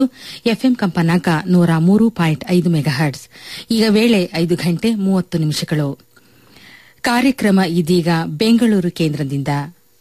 FM ಕಂಪನಾಂಕ ನೂರ ಮೂರು ಪಾಯಿಂಟ್ ಐದು ಮೆಗಾಹರ್ಟ್ಸ್ ಈಗ ವೇಳೆ ಐದು ಗಂಟೆ ಮೂವತ್ತು ನಿಮಿಷಗಳು ಕಾರ್ಯಕ್ರಮ ಇದೀಗ ಬೆಂಗಳೂರು ಕೇಂದ್ರದಿಂದ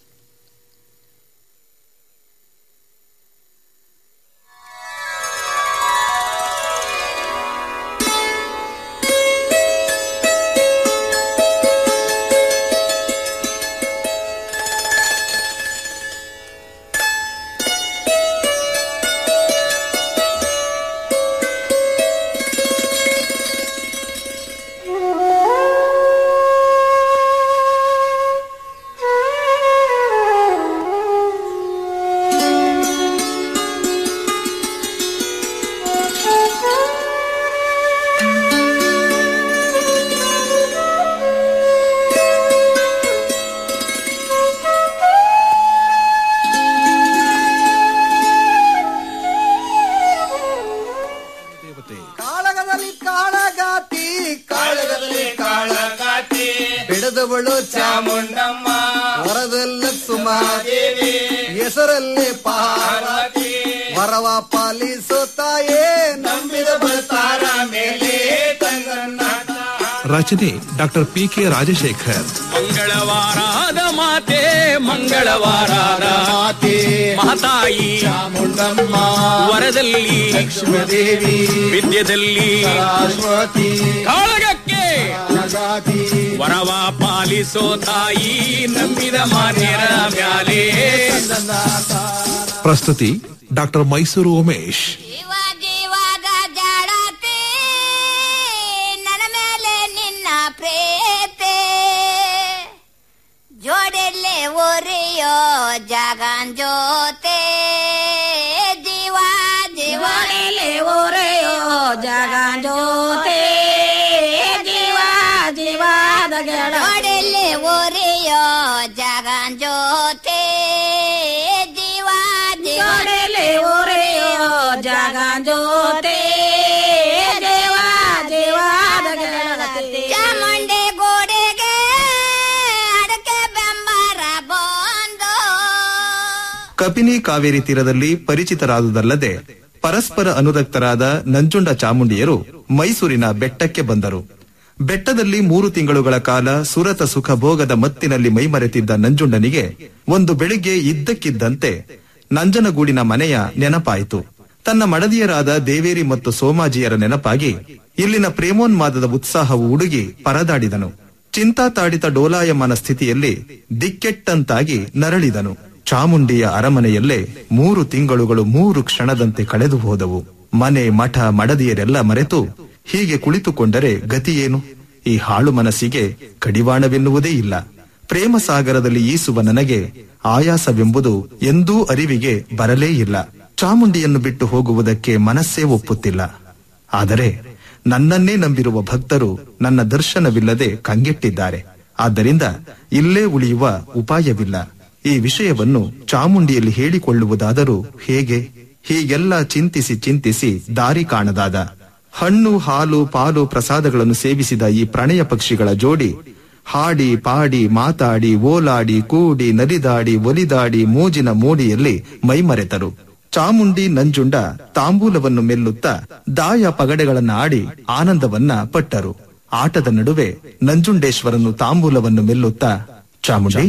ಕಾಳಗದಲ್ಲಿ ಕಾಳಗಾತಿ ಕಾಳಗದಲ್ಲಿ ಕಾಳಗಾತಿ ಬೆಳೆದವಳು ಚಾಮುಂಡಮ್ಮ ವರದಲ್ಲ ಸುಮ ದೇವಿ ಹೆಸರಲ್ಲಿ ಪಾರ ಪಾರ್ವತಿ ವರವ ಪಾಲಿಸುತ್ತಾಯೇ ನಂಬಿದ ಬರ್ತಾರ ಮೇಲೆ ತಂಗನ್ನ ರಚನೆ ಡಾಕ್ಟರ್ ಪಿ ಕೆ ರಾಜಶೇಖರ್ ಮಂಗಳವಾರದ ಮಾತೆ ಮಂಗಳವಾರದ ಮಾತೆ ಮಹತಾಯಿ ಚಾಮುಂಡಮ್ಮ ವರದಲ್ಲಿ ಲಕ್ಷ್ಮೀದೇವಿ ವಿದ್ಯದಲ್ಲಿ ಸರಸ್ವತಿ ಕಾಳಗಕ್ಕೆ ಕಾಳಗಾತಿ ವರವ ಪಾಲಿಸೋ ತಾಯಿ ನಂಬಿದ ಮಾನ್ಯರ ಮ್ಯಾಲೆ ಪ್ರಸ್ತುತಿ ಡಾಕ್ಟರ್ ಮೈಸೂರು ಉಮೇಶ್ ಜೀವ ಜೀವದ ಜಾಡತೆ ನನ್ನ ಮೇಲೆ ನಿನ್ನ ಪ್ರೇತೆ ಜೋಡೆಲ್ಲೆ ಒರೆಯೋ ಜಗನ್ ಜೋತೆ ಜೀವ ಜೀವನೆಲೆ ಒರೆಯೋ ಜಗನ್ ಜೋತೆ ಜೀವ ಜೀವದ ಜೋಡೆಲ್ಲೆ ಒರೆಯೋ ಜಗನ್ ಜೋತೆ ಜೀವ ಜೀವನೆಲೆ ಒರೆಯೋ ಜಗನ್ ಜೋತೆ ದೇವ ದೇವಾದ ಗೆಳತಿ ಚಾಮುಂಡಿ ಗೋಡೆಗೆ ಅಡಕೆ ಬೆಂಬರ ಬಂದು ಕಪಿನಿ ಕಾವೇರಿ ತೀರದಲ್ಲಿ ಪರಿಚಿತರಾದುದಲ್ಲದೆ ಪರಸ್ಪರ ಅನುರಕ್ತರಾದ ನಂಜುಂಡ ಚಾಮುಂಡಿಯರು ಮೈಸೂರಿನ ಬೆಟ್ಟಕ್ಕೆ ಬಂದರು ಬೆಟ್ಟದಲ್ಲಿ ಮೂರು ತಿಂಗಳುಗಳ ಕಾಲ ಸುರತ ಸುಖ ಭೋಗದ ಮತ್ತಿನಲ್ಲಿ ಮೈಮರೆತಿದ್ದ ನಂಜುಂಡನಿಗೆ ಒಂದು ಬೆಳಿಗ್ಗೆ ಇದ್ದಕ್ಕಿದ್ದಂತೆ ನಂಜನಗೂಡಿನ ಮನೆಯ ನೆನಪಾಯಿತು ತನ್ನ ಮಡದಿಯರಾದ ದೇವೇರಿ ಮತ್ತು ಸೋಮಾಜಿಯರ ನೆನಪಾಗಿ ಇಲ್ಲಿನ ಪ್ರೇಮೋನ್ಮಾದದ ಉತ್ಸಾಹವು ಉಡುಗಿ ಪರದಾಡಿದನು ಚಿಂತಾತಾಡಿತ ಡೋಲಾಯಮಾನ ಸ್ಥಿತಿಯಲ್ಲಿ ದಿಕ್ಕೆಟ್ಟಂತಾಗಿ ನರಳಿದನು ಚಾಮುಂಡಿಯ ಅರಮನೆಯಲ್ಲೇ ಮೂರು ತಿಂಗಳುಗಳು ಮೂರು ಕ್ಷಣದಂತೆ ಕಳೆದು ಹೋದವು ಮನೆ ಮಠ ಮಡದಿಯರೆಲ್ಲ ಮರೆತು ಹೀಗೆ ಕುಳಿತುಕೊಂಡರೆ ಗತಿಯೇನು ಈ ಹಾಳು ಮನಸ್ಸಿಗೆ ಕಡಿವಾಣವೆನ್ನುವುದೇ ಇಲ್ಲ ಪ್ರೇಮ ಸಾಗರದಲ್ಲಿ ಈಸುವ ನನಗೆ ಆಯಾಸವೆಂಬುದು ಎಂದೂ ಅರಿವಿಗೆ ಬರಲೇ ಇಲ್ಲ ಚಾಮುಂಡಿಯನ್ನು ಬಿಟ್ಟು ಹೋಗುವುದಕ್ಕೆ ಮನಸ್ಸೇ ಒಪ್ಪುತ್ತಿಲ್ಲ ಆದರೆ ನನ್ನನ್ನೇ ನಂಬಿರುವ ಭಕ್ತರು ನನ್ನ ದರ್ಶನವಿಲ್ಲದೆ ಕಂಗೆಟ್ಟಿದ್ದಾರೆ ಆದ್ದರಿಂದ ಇಲ್ಲೇ ಉಳಿಯುವ ಉಪಾಯವಿಲ್ಲ ಈ ವಿಷಯವನ್ನು ಚಾಮುಂಡಿಯಲ್ಲಿ ಹೇಳಿಕೊಳ್ಳುವುದಾದರೂ ಹೇಗೆ ಹೀಗೆಲ್ಲ ಚಿಂತಿಸಿ ಚಿಂತಿಸಿ ದಾರಿ ಕಾಣದಾದ ಹಣ್ಣು ಹಾಲು ಪಾಲು ಪ್ರಸಾದಗಳನ್ನು ಸೇವಿಸಿದ ಈ ಪ್ರಣಯ ಪಕ್ಷಿಗಳ ಜೋಡಿ ಹಾಡಿ ಪಾಡಿ ಮಾತಾಡಿ ಓಲಾಡಿ ಕೂಡಿ ನಲಿದಾಡಿ ಒಲಿದಾಡಿ ಮೋಜಿನ ಮೋಡಿಯಲ್ಲಿ ಮೈಮರೆತರು ಚಾಮುಂಡಿ ನಂಜುಂಡ ತಾಂಬೂಲವನ್ನು ಮೆಲ್ಲುತ್ತಾ ದಾಯ ಪಗಡೆಗಳನ್ನ ಆಡಿ ಆನಂದವನ್ನ ಪಟ್ಟರು ಆಟದ ನಡುವೆ ನಂಜುಂಡೇಶ್ವರನು ತಾಂಬೂಲವನ್ನು ಮೆಲ್ಲುತ್ತಾ ಚಾಮುಂಡಿ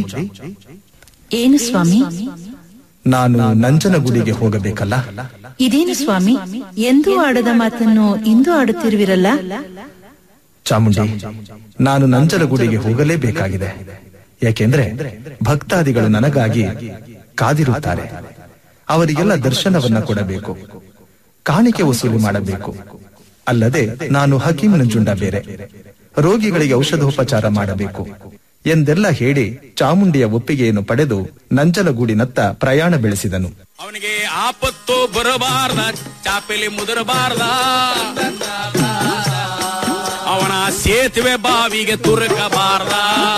ಏನು ಸ್ವಾಮಿ ನಾನು ನಂಜನಗುಡಿಗೆ ಹೋಗಬೇಕಲ್ಲ ಇದೇನು ಸ್ವಾಮಿ ಎಂದೂ ಆಡದ ಮಾತನ್ನು ಇಂದು ಆಡುತ್ತಿರುವಿರಲ್ಲ ಚಾಮುಂಡಿ ನಾನು ನಂಜನಗುಡಿಗೆ ಹೋಗಲೇಬೇಕಾಗಿದೆ ಯಾಕೆಂದ್ರೆ ಭಕ್ತಾದಿಗಳು ನನಗಾಗಿ ಕಾದಿರುತ್ತಾರೆ ಅವರಿಗೆಲ್ಲ ದರ್ಶನವನ್ನ ಕೊಡಬೇಕು ಕಾಣಿಕೆ ವಸೂಲಿ ಮಾಡಬೇಕು ಅಲ್ಲದೆ ನಾನು ಹಕೀಂ ನಂಜುಂಡ ಬೇರೆ ರೋಗಿಗಳಿಗೆ ಔಷಧೋಪಚಾರ ಮಾಡಬೇಕು ಎಂದೆಲ್ಲ ಹೇಳಿ ಚಾಮುಂಡಿಯ ಒಪ್ಪಿಗೆಯನ್ನು ಪಡೆದು ನಂಜನಗೂಡಿನತ್ತ ಪ್ರಯಾಣ ಬೆಳೆಸಿದನು ಅವನಿಗೆ ಆಪತ್ತು ಬರಬಾರ್ದ ಚಾಪೆಲಿ ಮುದರಬಾರ್ದ ಅವನ ಸೇತುವೆ ಬಾವಿಗೆ ತುರುಕಬಾರ್ದ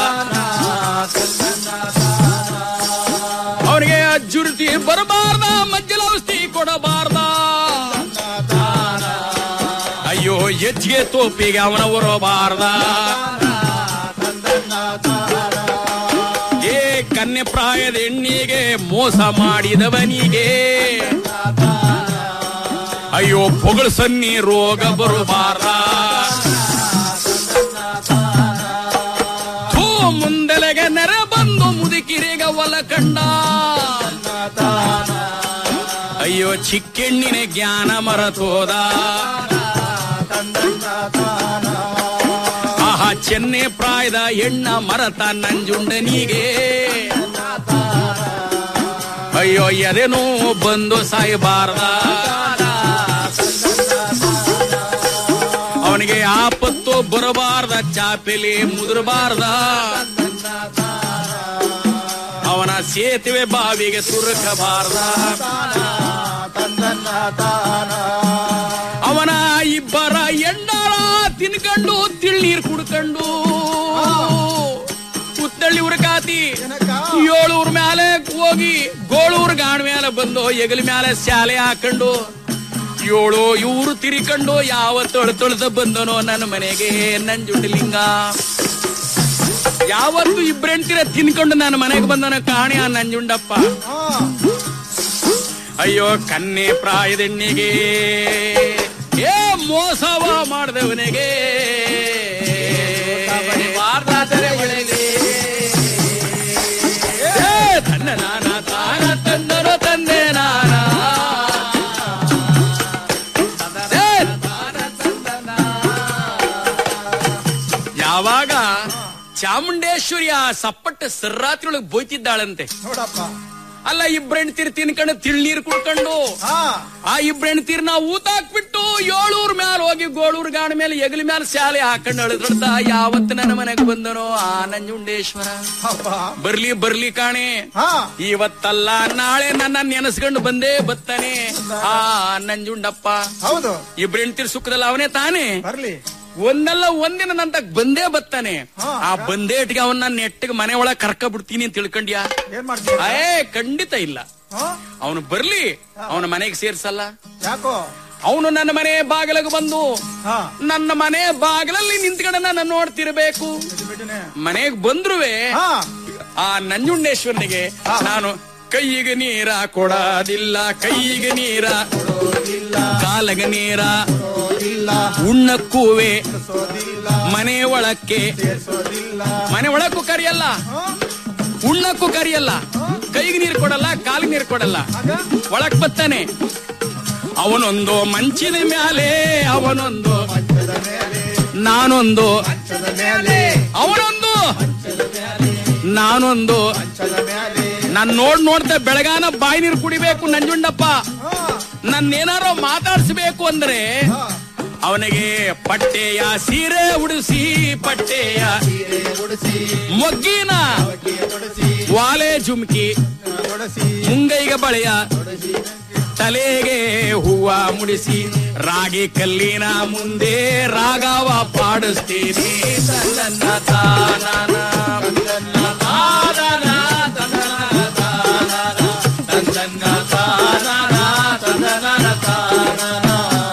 ಅವನಿಗೆ ಅಜ್ಜುರುತಿ ಬರಬಾರ್ದ ಮಜ್ಜಲ ಔಷಧಿ ಕೊಡಬಾರ್ದ ಅಯ್ಯೋ ಹೆಚ್ಚಿಗೆ ತೋಪಿಗೆ ಅವನ ಹೊರಬಾರ್ದ ಏ ಕನ್ಯೆ ಪ್ರಾಯದ ಹೆಣ್ಣಿಗೆ ಮೋಸ ಮಾಡಿದವನಿಗೆ ಅಯ್ಯೋ ಪೊಗಳು ಸನ್ನಿ ರೋಗ ಬರಬಾರ ಥೂ ಮುಂದೆಲೆಗೆ ನೆರೆ ಬಂದು ಮುದುಕಿರಿಗ ಒಲ ಕಂಡ ಅಯ್ಯೋ ಚಿಕ್ಕೆಣ್ಣಿನ ಜ್ಞಾನ ಮರತೋದ ಆಹಾ ಚೆನ್ನೆ ಪ್ರಾಯದ ಹೆಣ್ಣ ಮರತ ನಂಜುಂಡನಿಗೆ ಅಯ್ಯೋ ಎದೆನೋ ಬಂದು ಸಾಯಬಾರ್ದ ಅವನಿಗೆ ಆಪತ್ತು ಬರಬಾರ್ದ ಚಾಪೆಲಿ ಮುದುರಬಾರ್ದ ಅವನ ಸೇತುವೆ ಬಾವಿಗೆ ತುರುಕಬಾರ್ದ ಅವನ ಇಬ್ಬರ ಎಣ್ಣಾಳ ತಿನ್ಕೊಂಡು ತಿಳ್ನೀರ್ ಕುಡ್ಕೊಂಡು ಕುತ್ತಳ್ಳಿ ಉರಕಾತಿ ಏಳೂರ್ ಮ್ಯಾಲೆ ಹೋಗಿ ಗೋಳೂರ್ ಗಾಣ ಮ್ಯಾಲೆ ಬಂದು ಎಗಲ ಮ್ಯಾಲೆ ಶಾಲೆ ಹಾಕೊಂಡು ಏಳು ಇವ್ರು ತಿರಿಕೊಂಡು ಯಾವ ತೊಳ ತೊಳೆದ ಬಂದನೋ ನನ್ನ ಮನೆಗೆ ನಂಜುಂಡಲಿಂಗ ಯಾವತ್ತು ಇಬ್ಬರೆಂಟಿರ ತಿನ್ಕೊಂಡು ನನ್ನ ಮನೆಗೆ ಬಂದನ ಕಾಣಿ ಆ ನಂಜುಂಡಪ್ಪ ಅಯ್ಯೋ ಕನ್ನೆ ಪ್ರಾಯದೆಣ್ಣಿಗೆ ಏ ಮೋಸವ ಮಾಡಿದವನಿಗೆ ತನ್ನ ನಾನ ತಾನ ತಂದರೋ ತಂದೆ ನಾನ ಏ, ಯಾವಾಗ ಚಾಮುಂಡೇಶ್ವರಿ ಆ ಸಪ್ಪಟ್ಟ ಸರ್ರಾತ್ರಿ ಒಳಗೆ ಬೋಯ್ತಿದ್ದಾಳಂತೆ ನೋಡಪ್ಪ ಅಲ್ಲ ಇಬ್ರು ಹೆಣ್ತೀರ್ ತಿನ್ಕೊಂಡು ತಿಳ್ನೀರ್ ಕುಡ್ಕೊಂಡು ಹಾ ಆ ಇಬ್ರು ಹೆಣ್ತೀರ್ನ ಊತ ಹಾಕ್ಬಿಟ್ಟು ಏಳೂರ್ ಮ್ಯಾಲ ಹೋಗಿ ಗೋಳೂರ್ ಗಾಣ ಮೇಲೆ ಎಗಲ ಮ್ಯಾಲ ಶಾಲೆ ಹಾಕೊಂಡು ಅಳದ್ರಡ್ದ ಯಾವತ್ತು ನನ್ನ ಮನೆಗೆ ಬಂದನೋ ಆ ನಂಜುಂಡೇಶ್ವರ ಅಪ್ಪ ಬರ್ಲಿ ಬರ್ಲಿ ಕಾಣೆ ಹಾ ಇವತ್ತಲ್ಲ ನಾಳೆ ನನ್ನ ನೆನೆಸ್ಕೊಂಡು ಬಂದೇ ಬತ್ತಾನೆ ಆ ನಂಜುಂಡಪ್ಪ ಹೌದು ಇಬ್ರು ಹೆಣ್ತೀರ್ ಸುಖದಲ್ಲಿ ಅವನೇ ತಾನೇ ಬರ್ಲಿ ಒಂದಲ್ಲ ಒಂದಿನ ನಂತ ಬಂದೇ ಬತ್ತಾನೆ ಹಾ. ಆ ಬಂದೇಟ್ಗೆ ಅವನ್ನ ನೆಟ್ಟಿಗೆ ಮನೆ ಒಳಗ್ ಕರ್ಕ ಬಿಡ್ತೀನಿ ಅಂತ ತಿಳ್ಕೊಂಡ್ಯಾ ಏನ್ ಮಾಡ್ತೀಯ ಏ ಖಂಡಿತ ಇಲ್ಲ ಹಾ? ಅವನು ಬರ್ಲಿ ಅವನ ಮನೆಗೆ ಸೇರ್ಸಲ್ಲ ಯಾಕೋ ಅವನು ನನ್ನ ಮನೆ ಬಾಗಿಲಿಗೆ ಬಂದು ಹಾ ನನ್ನ ಮನೆ ಬಾಗಿಲಲ್ಲಿ ನಿಂತ್ಕೊಂಡು ನನ್ನ ನೋಡ್ತಿರ್ಬೇಕು ಇದು ಬಿಟ್ಟಿನೆ ಮನೆಗೆ ಬಂದ್ರುವೆ ಹಾ ಆ ನಂಜುಂಡೇಶ್ವರನಿಗೆ ನಾನು ಕೈಗೆ ನೀರ ಕೊಡೋದಿಲ್ಲ ಕೈಗೆ ನೀರ ಕಾಲಗ ನೀರ ಉಣ್ಣಕ್ಕೂವೆ ಮನೆ ಒಳಕ್ಕೆ ಮನೆ ಒಳಕ್ಕೂ ಕರಿಯಲ್ಲ ಉಣ್ಣಕ್ಕೂ ಕರಿಯಲ್ಲ ಕೈಗೆ ನೀರು ಕೊಡಲ್ಲ ಕಾಲಿಗೆ ನೀರು ಕೊಡಲ್ಲ ಒಳಕ್ ಬತ್ತಾನೆ ಅವನೊಂದು ಮಂಚಿನ ಮ್ಯಾಲೆ ಅವನೊಂದು ನಾನೊಂದು ಅವನೊಂದು ನಾನೊಂದು ನಾನ್ ನೋಡ್ ನೋಡ್ತಾ ಬೆಳಗಾನ ಬಾಯಿ ನೀರು ಕುಡಿಬೇಕು ನಂಜುಂಡಪ್ಪ ನನ್ನೇನಾರೋ ಮಾತಾಡ್ಸ್ಬೇಕು ಅಂದ್ರೆ ಅವನಿಗೆ ಪಟ್ಟೆಯ ಸೀರೆ ಉಡಿಸಿ ಪಟ್ಟೆಯ ಮೊಗ್ಗಿನ ವಾಲೆ ಜುಮ್ಕಿ ಮುಂಗೈಗೆ ಬಳೆಯ ತಲೆಗೆ ಹೂವ ಮುಡಿಸಿ ರಾಗಿ ಕಲ್ಲಿನ ಮುಂದೆ ರಾಗವ ಪಾಡಿಸ್ತೀನಿ ತನ್ನನ್ನ ತಾನನ, ತನ್ನನ್ನ ತಾನನ, ತನ್ನನ್ನ ತಾನನ, ತನ್ನನ್ನ ತಾನನ, ತನ್ನನ್ನ ತಾನನ.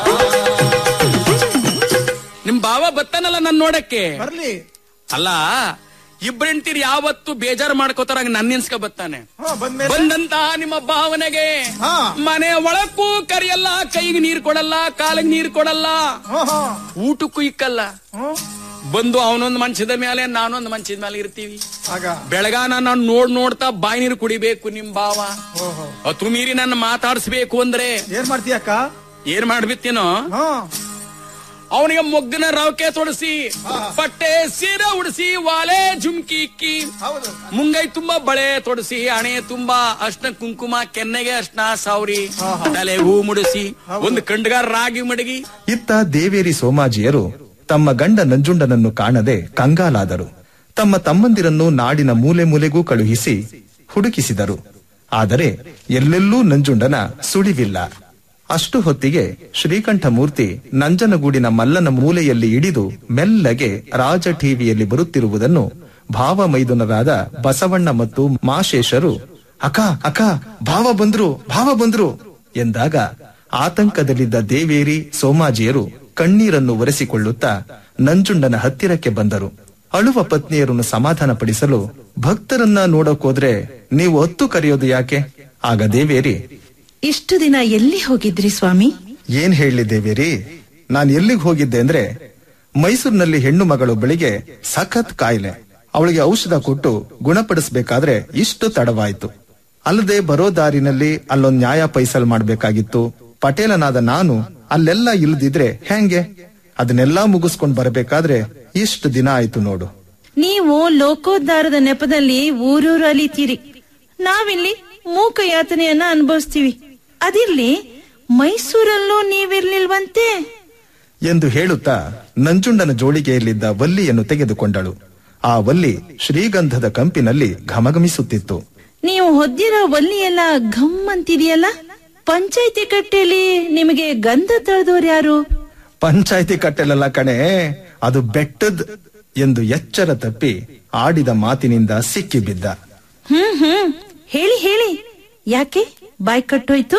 ನಿಮ್ ಭಾವ ಬತ್ತಾನಲ್ಲ ನನ್ ನೋಡಕ್ಕೆ ಬರ್ಲಿ ಅಲ್ಲ ಇಬ್ರೆಂಟಿರ್ ಯಾವತ್ತು ಬೇಜಾರು ಮಾಡ್ಕೋತಾರ ನನ್ ನೆನ್ಸ್ಕ ಬತ್ತಾನೆ ಹಾ ಬಂದ್ಮೇಲೆ ಬಂದಂತ ನಿಮ್ಮ ಭಾವನೆಗೆ ಹಾ. ಮನೆ ಒಳಕ್ಕೂ ಕರಿಯಲ್ಲ ಕೈಗೆ ನೀರ್ ಕೊಡಲ್ಲ ಕಾಲಿಗೆ ನೀರ್ ಕೊಡಲ್ಲ ಹಾ ಹಾ ಊಟಕ್ಕೂ ಇಕ್ಕಲ್ಲ ಹ್ಮ್. ಬಂದು ಅವನೊಂದ್ ಮಂಚದ ಮೇಲೆ ನಾನೊಂದ್ ಮಂಚದ ಮೇಲೆ ಇರ್ತೀವಿ ಆಗ ಬೆಳಗಾನ ನಾನು ನೋಡ್ ನೋಡ್ತಾ ಬಾಯಿ ನೀರು ಕುಡಿಬೇಕು ನಿಮ್ ಭಾವ ಓಹೋ ಅತು ಮೀರಿ ನನ್ನ ಮಾತಾಡಿಸ್ಬೇಕು ಅಂದ್ರೆ ಏನ್ ಮಾಡ್ತೀಯಕ್ಕ ಏನ್ ಮಾಡ್ಬಿತ್ತೇನೋ ಹಾ ಅವನಿಗೆ ಮೊಗ್ಗನ ರವಕೆ ತೊಡಸಿ ಬಟ್ಟೆ ಸೀರೆ ಉಡಿಸಿ ವಾಲೆ ಜುಮ್ಕಿ ಇಕ್ಕಿ ಹೌದು ಮುಂಗೈ ತುಂಬಾ ಬಳೆ ತೊಡಸಿ ಹಣೆ ತುಂಬಾ ಅಷ್ಟ ಕುಂಕುಮ ಕೆನ್ನೆಗೆ ಅರ್ಶನ ಸಾವ್ರಿ ತಲೆ ಹೂ ಮುಡಿಸಿ ಒಂದು ಕಂಡಗಾರ ರಾಗಿ ಮಡಗಿ ಇತ್ತ ದೇವೇರಿ ಸೋಮಾಜಿಯರು ತಮ್ಮ ಗಂಡ ನಂಜುಂಡನನ್ನು ಕಾಣದೆ ಕಂಗಾಲಾದರು ತಮ್ಮ ತಮ್ಮಂದಿರನ್ನು ನಾಡಿನ ಮೂಲೆ ಮೂಲೆಗೂ ಕಳುಹಿಸಿ ಹುಡುಕಿಸಿದರು ಆದರೆ ಎಲ್ಲೆಲ್ಲೂ ನಂಜುಂಡನ ಸುಳಿವಿಲ್ಲ ಅಷ್ಟು ಹೊತ್ತಿಗೆ ಶ್ರೀಕಂಠಮೂರ್ತಿ ನಂಜನಗೂಡಿನ ಮಲ್ಲನ ಮೂಲೆಯಲ್ಲಿ ಇಡಿದು ಮೆಲ್ಲಗೆ ರಾಜ ಟಿವಿಯಲ್ಲಿ ಬರುತ್ತಿರುವುದನ್ನು ಭಾವಮೈದುನರಾದ ಬಸವಣ್ಣ ಮತ್ತು ಮಾಶೇಷರು ಅಕ್ಕ ಅಕ್ಕ ಭಾವ ಬಂದ್ರು ಭಾವ ಬಂದ್ರು ಎಂದಾಗ ಆತಂಕದಲ್ಲಿದ್ದ ದೇವೇರಿ ಸೋಮಾಜಿಯರು ಕಣ್ಣೀರನ್ನು ಒರೆಸಿಕೊಳ್ಳುತ್ತಾ ನಂಜುಂಡನ ಹತ್ತಿರಕ್ಕೆ ಬಂದರು ಅಳುವ ಪತ್ನಿಯರನ್ನು ಸಮಾಧಾನಪಡಿಸಲು ಭಕ್ತರನ್ನ ನೋಡೋಕೋದ್ರೆ ನೀವು ಒತ್ತು ಕರೆಯೋದು ಯಾಕೆ ಆಗ ದೇವೇರಿ ಇಷ್ಟು ದಿನ ಎಲ್ಲಿ ಹೋಗಿದ್ರಿ ಸ್ವಾಮಿ ಏನ್ ಹೇಳಲಿ ದೇವೇರಿ ನಾನ್ ಎಲ್ಲಿಗೆ ಹೋಗಿದ್ದೆ ಅಂದ್ರೆ ಮೈಸೂರಿನಲ್ಲಿ ಹೆಣ್ಣು ಮಗಳೊಬ್ಬಳಿಗೆ ಸಖತ್ ಕಾಯಿಲೆ ಅವಳಿಗೆ ಔಷಧ ಕೊಟ್ಟು ಗುಣಪಡಿಸ್ಬೇಕಾದ್ರೆ ಇಷ್ಟು ತಡವಾಯ್ತು ಅಲ್ಲದೆ ಬರೋ ದಾರಿನಲ್ಲಿ ಅಲ್ಲೊಂದ್ ನ್ಯಾಯ ಪೈಸಲ್ ಮಾಡ್ಬೇಕಾಗಿತ್ತು ಪಟೇಲನಾದ ನಾನು ಅಲ್ಲೆಲ್ಲ ಇಲ್ದಿದ್ರೆ ಹೆಂಗೆ ಅದನ್ನೆಲ್ಲಾ ಮುಗಿಸ್ಕೊಂಡ್ ಬರಬೇಕಾದ್ರೆ ಇಷ್ಟು ದಿನ ಆಯ್ತು ನೋಡು ನೀವು ಲೋಕೋದ್ಧಾರದ ನೆಪದಲ್ಲಿ ಊರೂರು ಅಲಿತೀರಿ ನಾವಿಲ್ಲಿ ಮೂಕ ಯಾತನೆಯನ್ನ ಅನುಭವಿಸ್ತೀವಿ ಅದಿರ್ಲಿ ಮೈಸೂರಲ್ಲೂ ನೀವಿರ್ಲಿಲ್ವಂತೆ ಎಂದು ಹೇಳುತ್ತಾ ನಂಜುಂಡನ ಜೋಳಿಗೆಯಲ್ಲಿದ್ದ ವಲ್ಲಿಯನ್ನು ತೆಗೆದುಕೊಂಡಳು ಆ ವಲ್ಲಿ ಶ್ರೀಗಂಧದ ಕಂಪಿನಲ್ಲಿ ಘಮಘಮಿಸುತ್ತಿತ್ತು ನೀವು ಹೊದ್ದಿರೋ ಒಲ್ಲಿಯೆಲ್ಲ ಘಮ್ ಅಂತಿದೆಯಲ್ಲ ಪಂಚಾಯಿತಿ ಕಟ್ಟೆಯಲ್ಲಿ ನಿಮಗೆ ಗಂಧ ತಳೆದವ್ರು ಯಾರು ಪಂಚಾಯಿತಿ ಕಟ್ಟೆಲಲ್ಲ ಕಣೆ ಅದು ಬೆಟ್ಟದ್ ಎಂದು ಎಚ್ಚರ ತಪ್ಪಿ ಆಡಿದ ಮಾತಿನಿಂದ ಸಿಕ್ಕಿಬಿದ್ದ ಹ್ಮ್ ಹ್ಮ್ ಹೇಳಿ ಹೇಳಿ ಯಾಕೆ ಬಾಯ್ ಕಟ್ಟೋಯ್ತು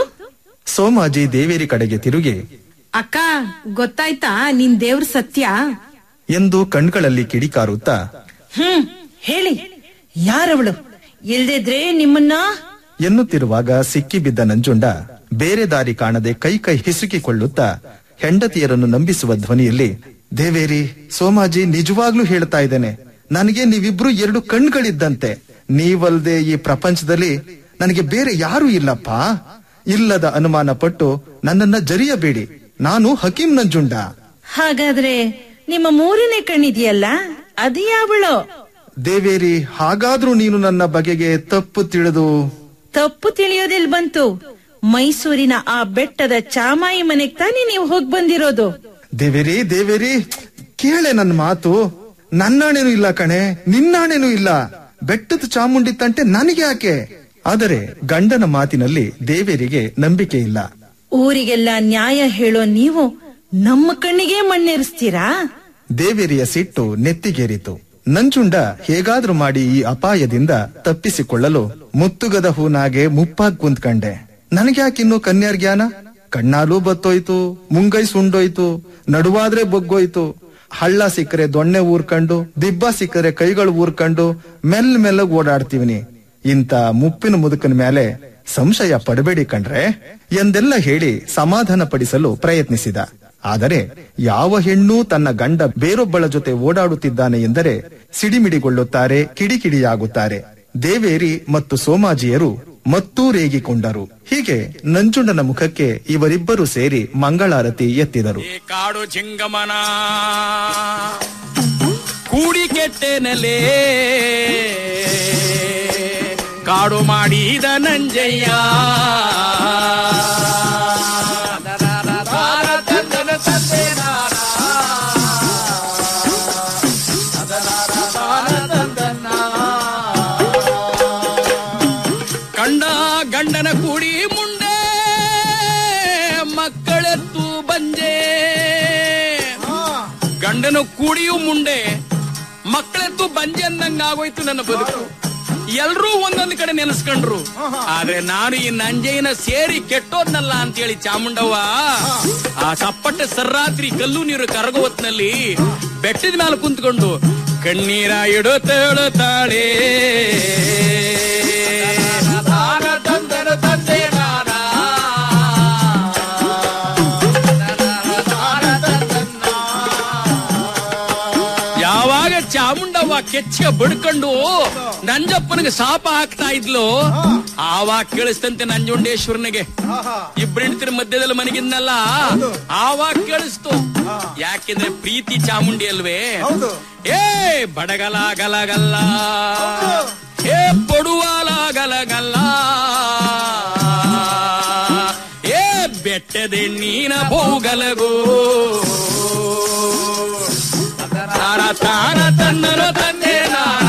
ಸೋಮಾಜಿ ದೇವೇರಿ ಕಡೆಗೆ ತಿರುಗಿ ಅಕ್ಕ ಗೊತ್ತಾಯ್ತಾ ನಿನ್ ದೇವ್ರ ಸತ್ಯ ಎಂದು ಕಣ್ಗಳಲ್ಲಿ ಕಿಡಿಕಾರುತ್ತಾ ಹ್ಮ್ ಹೇಳಿ ಯಾರವಳು ಇಲ್ದಿದ್ರೆ ನಿಮ್ಮನ್ನ ಎನ್ನುತ್ತಿರುವಾಗ ಸಿಕ್ಕಿಬಿದ್ದ ನಂಜುಂಡ ಬೇರೆ ದಾರಿ ಕಾಣದೆ ಕೈ ಕೈ ಹಿಸುಕಿಕೊಳ್ಳುತ್ತಾ ಹೆಂಡತಿಯರನ್ನು ನಂಬಿಸುವ ಧ್ವನಿಯಲ್ಲಿ ದೇವೇರಿ ಸೋಮಾಜಿ ನಿಜವಾಗ್ಲೂ ಹೇಳ್ತಾ ಇದ್ದೇನೆ ನನಗೆ ನೀವಿಬ್ರು ಎರಡು ಕಣ್ಗಳಿದ್ದಂತೆ ನೀವಲ್ದೆ ಈ ಪ್ರಪಂಚದಲ್ಲಿ ನನಗೆ ಬೇರೆ ಯಾರೂ ಇಲ್ಲಪ್ಪ ಇಲ್ಲದ ಅನುಮಾನ ಪಟ್ಟು ನನ್ನನ್ನ ಜರಿಯಬೇಡಿ ನಾನು ಹಕೀಂ ನಂಜುಂಡ ಹಾಗಾದ್ರೆ ನಿಮ್ಮ ಮೂರನೇ ಕಣ್ಣಿದೆಯಲ್ಲ ಅದು ಯಾವಳು ದೇವೇರಿ ಹಾಗಾದ್ರೂ ನೀನು ನನ್ನ ಬಗೆಗೆ ತಪ್ಪು ತಿಳಿದು ತಪ್ಪು ತಿಳಿಯೋದಿಲ್ ಬಂತು ಮೈಸೂರಿನ ಆ ಬೆಟ್ಟದ ಚಾಮಾಯಿ ಮನೆಗ್ ತಾನೇ ನೀವು ಹೋಗ್ ಬಂದಿರೋದು ದೇವೇರಿ ದೇವೇರಿ ಕೇಳೆ ನನ್ನ ಮಾತು ನನ್ನಾಣೆನೂ ಇಲ್ಲ ಕಣೆ ನಿನ್ನಾಣೆನೂ ಇಲ್ಲ ಬೆಟ್ಟದ ಚಾಮುಂಡಿ ತಂಟೆ ನನಗೆ ಯಾಕೆ ಆದರೆ ಗಂಡನ ಮಾತಿನಲ್ಲಿ ದೇವೇರಿಗೆ ನಂಬಿಕೆ ಇಲ್ಲ ಊರಿಗೆಲ್ಲ ನ್ಯಾಯ ಹೇಳೋ ನೀವು ನಮ್ಮ ಕಣ್ಣಿಗೆ ಮಣ್ಣೇರಿಸ್ತೀರಾ ದೇವೇರಿಯ ಸಿಟ್ಟು ನೆತ್ತಿಗೇರಿತು ನಂಜುಂಡ ಹೇಗಾದ್ರೂ ಮಾಡಿ ಈ ಅಪಾಯದಿಂದ ತಪ್ಪಿಸಿಕೊಳ್ಳಲು ಮುತ್ತುಗದ ಹೂನಾಗೆ ಮುಪ್ಪಾಗ್ ಕುಂತ್ಕಂಡೆ ನನಗ್ಯಾಕಿನ್ನು ಕನ್ಯಾರ್ ಜ್ಞಾನ ಕಣ್ಣಾಲೂ ಬತ್ತೋಯ್ತು ಮುಂಗೈ ಸುಂಡೋಯ್ತು ನಡುವಾದ್ರೆ ಬೊಗ್ಗೋಯ್ತು ಹಳ್ಳ ಸಿಕ್ಕರೆ ದೊಣ್ಣೆ ಊರ್ಕಂಡು ದಿಬ್ಬ ಸಿಕ್ಕರೆ ಕೈಗಳು ಊರ್ಕಂಡು ಮೆಲ್ ಮೆಲ್ಲಗ್ ಓಡಾಡ್ತೀವಿನಿ ಇಂತ ಮುಪ್ಪಿನ ಮುದುಕನ ಮೇಲೆ ಸಂಶಯ ಪಡಬೇಡಿ ಕಣ್ರೆ ಎಂದೆಲ್ಲ ಹೇಳಿ ಸಮಾಧಾನ ಪಡಿಸಲು ಪ್ರಯತ್ನಿಸಿದ ಆದರೆ ಯಾವ ಹೆಣ್ಣೂ ತನ್ನ ಗಂಡ ಬೇರೊಬ್ಬಳ ಜೊತೆ ಓಡಾಡುತ್ತಿದ್ದಾನೆ ಎಂದರೆ ಸಿಡಿಮಿಡಿಗೊಳ್ಳುತ್ತಾರೆ ಕಿಡಿಕಿಡಿಯಾಗುತ್ತಾರೆ ದೇವೇರಿ ಮತ್ತು ಸೋಮಾಜಿಯರು ಮತ್ತೂ ರೇಗಿಕೊಂಡರು ಹೀಗೆ ನಂಜುಂಡನ ಮುಖಕ್ಕೆ ಇವರಿಬ್ಬರು ಸೇರಿ ಮಂಗಳಾರತಿ ಎತ್ತಿದರು ಏ ಕಾಡು ಚಿಂಗಮನ ಕೂಡಿ ಕೆಟ್ಟೆನಲೇ ಕಾಡು ಮಾಡಿದ ನಂಜಯ್ಯ ಕಂಡ ಗಂಡನ ಕೂಡಿ ಮುಂಡೆ ಮಕ್ಕಳೆತ್ತು ಬಂಜೆ ಗಂಡನ ಕೂಡಿಯೂ ಮುಂಡೆ ಮಕ್ಕಳೆತ್ತು ಬಂಜೆ ಅಂದಂಗ ಆಗೋಯ್ತು ನನ್ನ ಬದುಕು ಎಲ್ರೂ ಒಂದೊಂದು ಕಡೆ ನೆನೆಸ್ಕೊಂಡ್ರು ಆದ್ರೆ ನಾನು ಈ ನಂಜಯ್ಯನ ಸೇರಿ ಕೆಟ್ಟೋದ್ನಲ್ಲ ಅಂತೇಳಿ ಚಾಮುಂಡವ್ವ ಆ ಸಪ್ಪಟ್ಟೆ ಸರ್ರಾತ್ರಿ ಕಲ್ಲು ನೀರು ಕರಗೋ ಹೊತ್ನಲ್ಲಿ ಬೆಟ್ಟದ ಮೇಲೆ ಕುಂತ್ಕೊಂಡು ಕಣ್ಣೀರ ಇಡುತ್ತೇಳು ತಾಳೆ ಯಾವಾಗ ಚಾಮುಂಡವ್ವ ಕೆಚ್ಚ ಬಡ್ಕೊಂಡು ನಂಜಪ್ಪನಿಗೆ ಶಾಪ ಹಾಕ್ತಾ ಇದ್ಲು ಆವಾಗ ಕೇಳಿಸ್ತಂತೆ ನಂಜುಂಡೇಶ್ವರನಿಗೆ ಇಬ್ರು ಹೆಂಡತಿರ ಮಧ್ಯದಲ್ಲಿ ಮನೆಗಿದ್ನಲ್ಲ ಆವಾಗ ಕೇಳಿಸ್ತು ಯಾಕೆಂದ್ರೆ ಪ್ರೀತಿ ಚಾಮುಂಡಿ ಅಲ್ವೇ ಏ ಬಡಗಲ ಗಲಗಲ್ಲ ಏ ಪಡುವಾಲ ಗಲಗಲ್ಲ ಏ ಬೆಟ್ಟದ ನೀನ ಬಹುಗಲಗೋ ತಾರ ತಾರ ತನ್ನರ ತಂದೆ ನಾನ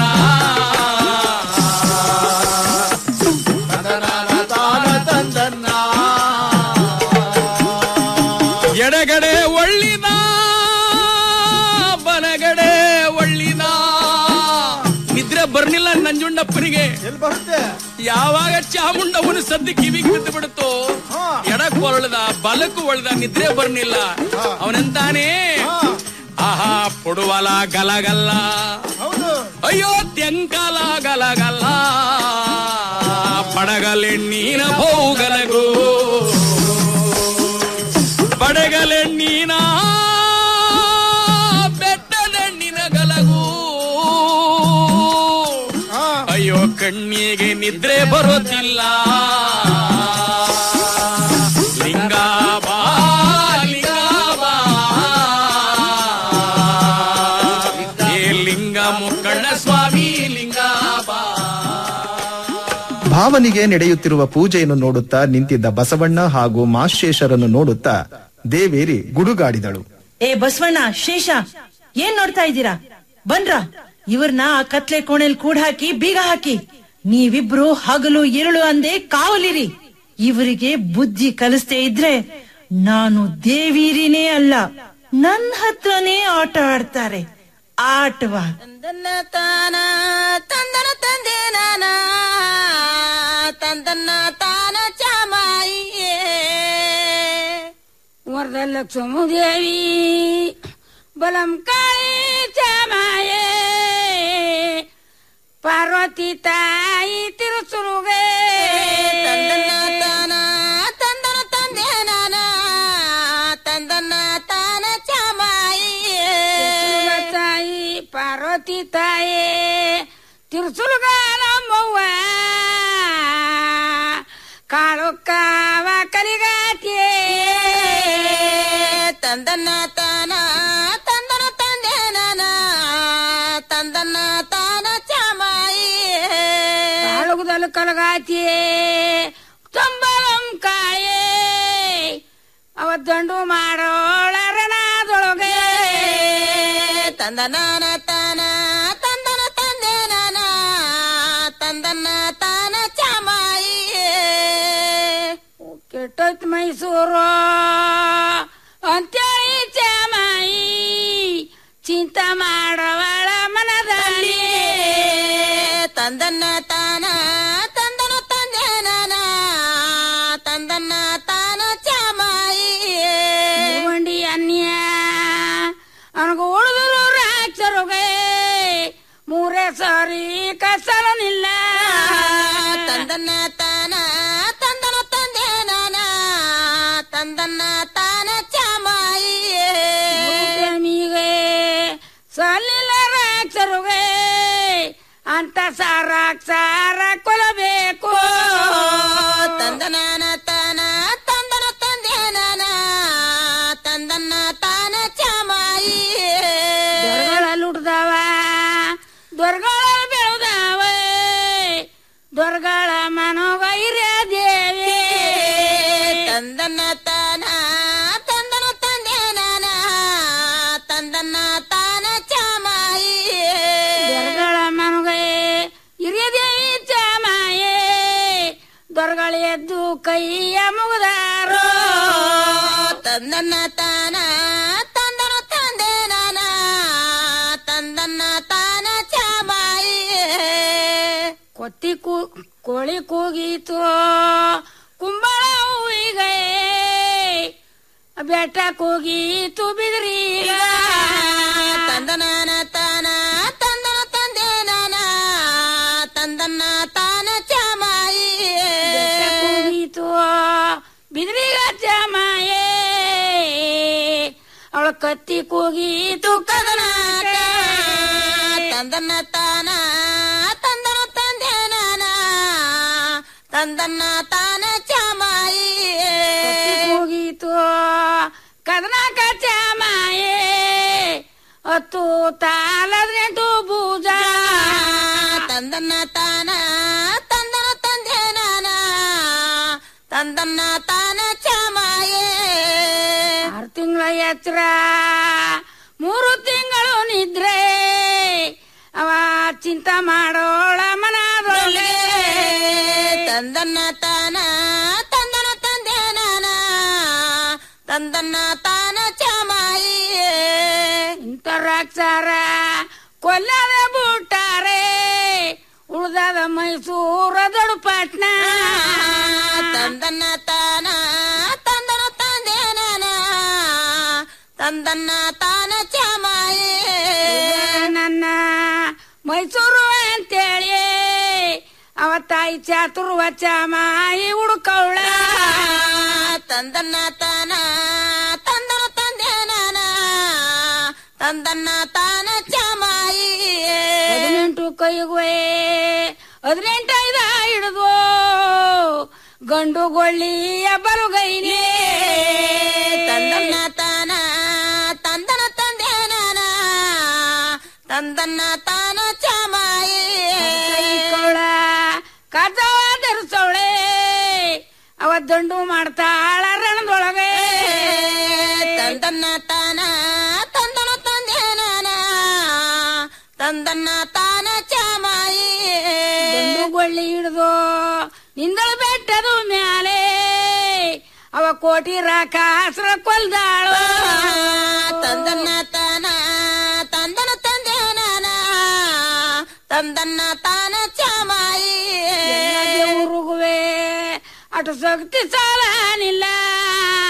ಎಡಗಡೆ ಒಳ್ಳಿನ ಬಲಗಡೆ ಒಳ್ಳಿನ ನಿದ್ರೆ ಬರ್ಲಿಲ್ಲ ನಂಜುಂಡಪ್ಪನಿಗೆ ಎಲ್ಲಿ ಬರುತ್ತೆ ಯಾವಾಗ ಚಾಮುಂಡವನು ಸದ್ದಿ ಕಿವಿಗೆ ಬಿದ್ದು ಬಿಡುತ್ತೋ ಎಡಕ್ ಹೊರಳ್ದ ಬಲಕ್ಕೂ ಒಳ್ದ ನಿದ್ರೆ ಬರ್ನಿಲ್ಲ ಅವನಂತಾನೆ ಆಹಾ ಪೊಡುವಲ ಗಲಗಲ್ಲ ಹೌದು ಅಯ್ಯೋ ತೆಂಕಲ ಗಲಗಲ್ಲ ಪಡಗಲೆಣ್ಣೀನ ಬಹುಗಲಗು ಬಡಗಲೆಣ್ಣಿನ ಬೆಟ್ಟದಣ್ಣಿನ ಗಲಗು ಅಯ್ಯೋ ಕಣ್ಣಿಗೆ ನಿದ್ರೆ ಬರೋದಿಲ್ಲ ಲಿಂಗ ಬಾ ಲಿಂಗ ಬಾ ಏ ಲಿಂಗ ಮುಕ್ಕಣ್ಣ ಸ್ವಾಮಿ ಲಿಂಗ ಬಾ ಭಾವನಿಗೆ ನಡೆಯುತ್ತಿರುವ ಪೂಜೆಯನ್ನು ನೋಡುತ್ತಾ ನಿಂತಿದ್ದ ಬಸವಣ್ಣ ಹಾಗೂ ಮಾಶೇಷರನ್ನು ನೋಡುತ್ತಾ ದೇವೇರಿ ಗುಡುಗಾಡಿದಳು ಏ ಬಸವಣ್ಣ ಶೇಷ ಏನ್ ನೋಡ್ತಾ ಇದ್ದೀರಾ ಬನ್ರ ಇವ್ರನ್ನ ಆ ಕತ್ಲೆ ಕೋಣೆಲ್ ಕೂಡ ಹಾಕಿ ಬೀಗ ಹಾಕಿ ನೀವಿಬ್ರು ಹಗಲು ഇരുಳು ಅಂದೇ ಕಾವಲಿರಿ ಇವರಿಗೆ ಬುದ್ಧಿ ಕಲಿಸ್ದೇ ಇದ್ರೆ ನಾನು ದೇವೀರಿನೇ ಅಲ್ಲ ನನ್ ಹತ್ರನೇ ಆಟ ಆಡ್ತಾರೆ ಆಟವಾ ತಂದನ್ನ ತಾನ ತಂದನ ತಂದೆ ನಾನ ತಂದನ್ನ ತಾನ ಚಾಮಾಯಿಯೇ ವರದಲಕ್ಷ್ಮದೇವಿ ಬಲಂ ಕಾಳಿ ಚಾಮಾಯೇ ಪಾರ್ವತಿ ತಾಯಿ ತಿರುಸುರುಗೆ ತಂದನ್ನ ತಾನ ತಂದನ ತಂದೆ ನಾನ ತಂದನ್ನ ತಾನ ಚಾಮಾಯಿಯೇ ತಾಯಿ ಪಾರ್ವತಿ ತಾಯಿ ತಿರುಸುರುಗಾನಮ್ಮವ್ವ ಕಾಳು ಕಾವ ಕಲಿಗಾತಿಯೇ ತಂದನ್ನ ತಾನ ತಂದನ ತಂದೆ ನಾನ ತಂದನ್ನ ತಾನ ಚಾಮಾಯಿಯೇ ಕಾಳುಗದಲು ಕಲಗಾತಿಯೇ ತಂಬಲಂ ಕಾಯೇ ಅವ ದಂಡು ಮಾಡೋಳ ರಣದೊಳಗೆ ತಂದನಾನ ತಾನ ತಂದನ ತಂದೆ ನಾನ ತಂದನ್ನ ತಾನ ಚಾಮಾಯಿಯೇ ಕೆಟ್ಟೋಯ್ತು ಮೈಸೂರು ಅಂತೇಳಿ ಚಾಮಾಯಿ ಚಿಂತ ಮಾಡವಳ ಮನದಲ್ಲಿ ತಂದನ್ನ ತಾನ ತಂದನ ತಂದೆ ನಾನ ತಂದನ್ನ ತಾನ ಚಾಮಾಯಿಯೇ ಬಂಡಿ ಅನ್ಯ ಅವನಿಗೆ ಉಳಿದಲು ರಾಕ್ಷರುಗೆ ಮೂರೇ ಸಾರಿ ಕಸಲನಿಲ್ಲ ತಂದನ್ನ ತಾನ ತಂದನ ತಂದೆ ನಾನ ತಂದನ್ನ ತಾನ ಚಾಮಾಯಿಯೇ ಮೀಗೆ ಸಲ್ಲಿಲ್ಲ ರಾಕ್ಷರುಗೆ ಅಂತ ಸಾರಾಕ್ಷಾರ ಕೊಲಬೇಕು ತಂದನಾನ ತಾನ ತಂದನ ತಂದೆ ನಾನ ತಂದನ್ನ ತಾನ ಚಾಮಾಯಿಯೇ ದೊರಗಳಲ್ಲಿ ಹುಡ್ದವ ದೊರಗಳ ಬೆಳೆದವ ದೊರಗಳ ಮನೋಗೈರ್ಯ ದೇವಿ ತಂದನ್ನ ತಾನ ತಂದನ ತಂದೆ ನಾನ ತಂದನ್ನ ತಾನ ಚಾಮಾಯಿಯೇ ದೊರಗಳ ಮನಗೆ ಹಿರಿಯ ದೇವಿ ಚಾಮಾಯೇ ದೊರಗಳ ಎದ್ದು ಕೈಯ ಮುಗಿದಾರೋ ತಂದನ್ನ ತಾನ ತಂದನ ತಂದೆ ನಾನ ತಂದನ್ನ ತಾನ ಚಾಮಾಯಿಯೇ ಕೊತ್ತಿ ಕೂ ಕೋಳಿ ಕೂಗೀತು ಕುಂಬಳ ಹೂವಿಗೆ ಬೆಟ್ಟ ಕೂಗೀತು ಬಿದ್ರೀಗ ತಂದನಾನ ತಾನ ತಂದನ ತಂದೆ ನಾನ ತಂದನ್ನ ತಾನ ಚಾಮಾಯಿಯೇ ಕೂಗೀತು ಬಿದ್ರೀಗ ಚಾಮಾಯೇ ಅವಳ ಕತ್ತಿ ಕೂಗೀತು ಕದನಾಕ ತಂದನ್ನ ತಾನ ತಂದನ ತಂದೆ ನಾನ ತಂದನ್ನ ತಾನ ಚಾಮಾಯಿಯೇ ಕೂಗೀತು ಕದನಾಕ ಚಾಮಾಯೇ ಹತ್ತು ತಾಲದ್ರೆಂಟು ಬೂಜ ತಂದನ್ನ ತಾನ ತಂದನ ತಂದೆ ನಾನ ತಂದನ್ನ ತಾನ ಚಾಮಾಯೇ ಆರು ತಿಂಗಳ ಎಚ್ಚರ ಮೂರು ತಿಂಗಳು ನಿದ್ರೆ ಅವ ಚಿಂತ ಮಾಡೋಳ ಮನದೊಳಗೆ ತಂದನ್ನ ತಾನ ತಂದನ ತಂದೆ ನಾನ ತಂದನ್ನ ತಾನ ಚಾಮಾಯಿಯೇ ಇಂಥ ರಾಕ್ಷಾರ ಕೊಲ್ಲದೆ ಬಿಟ್ಟಾರೆ ಉಳ್ದದ ಮೈಸೂರ ದೊಡ್ಡಪಟ್ನ ತಂದನ್ನ ತಾನ ತಂದನ ತಂದೆ ನಾನ ತಂದನ್ನ ತಾನ ಚಾಮಾಯೇ ನನ್ನ ಮೈಸೂರು ಅಂತೇಳಿ ಅವ ತಾಯಿ ಚಾತುರ್ವ ಚಾಮಾಯಿ ಹುಡುಕವಳ ತಂದನ್ನ ತಾನ ತಂದನ್ನ ತಾನ ಚಾಮಾಯಿ ಹದಿನೆಂಟು ಕೈಗುವೆ ಹದಿನೆಂಟೈದ ಹಿಡಿದು ಗಂಡು ಗೊಳ್ಳಿಯ ಬರುಗೈನೇ ತಂದನ್ನ ತಾನ ತಂದನ ತಂದೆ ನಾನ ತಂದನ್ನ ತಾನ ಚಾಮಾಯಿ ಕೈಕೊಳ್ಳ ಕಜವ ಧರಿಸವಳೆ ಅವ ದಂಡು ಮಾಡ್ತಾಳ ರಣದೊಳಗೆ ತಂದನ್ನ ತಾನ ತಂದನ ತಂದೆ ನಾನ ತಂದನ್ನ ತಾನ ಚಾಮಾಯಿ ಗಂಡು ಗೊಳ್ಳಿ ಹಿಡಿದು ನಿಂದಳು ಬೆಟ್ಟದು ಮ್ಯಾಲೆ ಅವ ಕೋಟಿ ರಾಕ ಹಸ್ರ ಕೊಲ್ದಾಳು ತಂದನ್ನ ತಾನ ತಂದನ ತಂದೆ ನಾನ ತಂದನ್ನ ತಾನ ಚಾಮಾಯಿ ಉರುಗುವೆ ಅటు ಶಕ್ತಿ ಸಾಲನಿಲ್ಲ